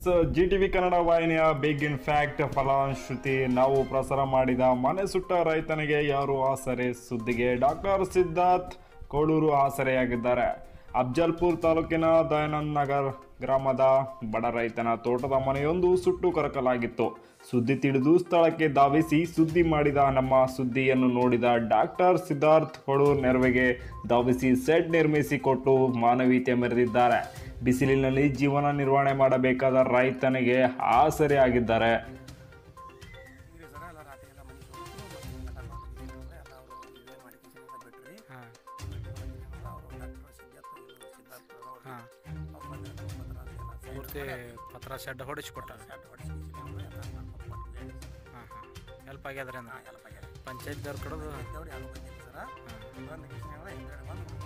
G T V Kannada ವಾಹಿನಿಯ big in fact ಫಲಾನುಶ್ರುತಿ ನಾವು ಪ್ರಸಾರ ಮಾಡಿದ ಮನೆ ಸುಟ್ಟ ರೈತನಿಗೆ ಯಾರು ಆಸರೆ ಸುದ್ದಿಗೆ ಡಾಕ್ಟರ್ ಸಿದ್ಧಾರ್ಥ್ ಕೋಡೂರು ಆಸರೆಯಾಗಿದ್ದಾರೆ ಅಫ್ಜಲ್ಪುರ್ ತಾಲೂಕಿನ ದಯಾನಂದ್ ನಗರ್ ಗ್ರಾಮದ ಬಡ ರೈತನ ತೋಟದ ಮನೆಯೊಂದು ಸುಟ್ಟು ಕರಕಲಾಗಿತ್ತು ಸುದ್ದಿ ತಿಳಿದು ಸ್ಥಳಕ್ಕೆ ಧಾವಿಸಿ ಸುದ್ದಿ ಮಾಡಿದ ನಮ್ಮ ಸುದ್ದಿಯನ್ನು ನೋಡಿದ ಡಾಕ್ಟರ್ ಸಿದ್ಧಾರ್ಥ್ ಕೊಡೂರ್ ನೆರವಿಗೆ ಧಾವಿಸಿ ಸೆಡ್ ನಿರ್ಮಿಸಿ ಕೊಟ್ಟು ಮಾನವೀಯತೆ ಮೆರೆದಿದ್ದಾರೆ ಬಿಸಿಲಿನಲ್ಲಿ ಜೀವನ ನಿರ್ವಹಣೆ ಮಾಡಬೇಕಾದ ರೈತನಿಗೆ ಆಸರೆಯಾಗಿದ್ದಾರೆ ಈಗ ಸರ ಎಲ್ಲ ರಾತ್ರಿ ಎಲ್ಲ ಮನೆ ಸೋತು ಎಲ್ಲ ಅವರು ಇದೇ ಮಾಡಿ ಎಲ್ಲ ಬಿಟ್ರಿ ಹಾಂ ಅವರು ಡಾಕ್ಟರ್ ಸಿದ್ಧಾರ್ಥ ಇವರು ಸಿದ್ಧಾರ್ಥ ಅವರು ಹಾಂ ಅವ್ರು ಬಂದ್ರೆ ನಮ್ಮ ಹತ್ರ ಎಲ್ಲ ಪೂರ್ತಿ ಪತ್ರ ಶೆಡ್ ಹೊಡಿಸಿ ಕೊಟ್ಟಾರ ಶಾಟ್ ಹೊಡಿಸಿ ಅವರು ಎಲ್ಲ ಕೊಟ್ಟು ಹೇಳಿ ಹಾಂ ಹಾಂ ಹೆಲ್ಪ್ ಆಗ್ಯದ್ರಿ ಅಂದ್ರೆ ಎಲ್ಲ ಬಗ್ಗೆ ಪಂಚಾಯತ್ದವ್ರ ಕಡೆದು ಇದ್ದವ್ರು ಯಾರು ಬಂದಿಲ್ಲ ಸರ ಬಂದ ಕಿಶನ್ ಎಲ್ಲ ಹಿಂದ್ಗಡೆ ಬಂದು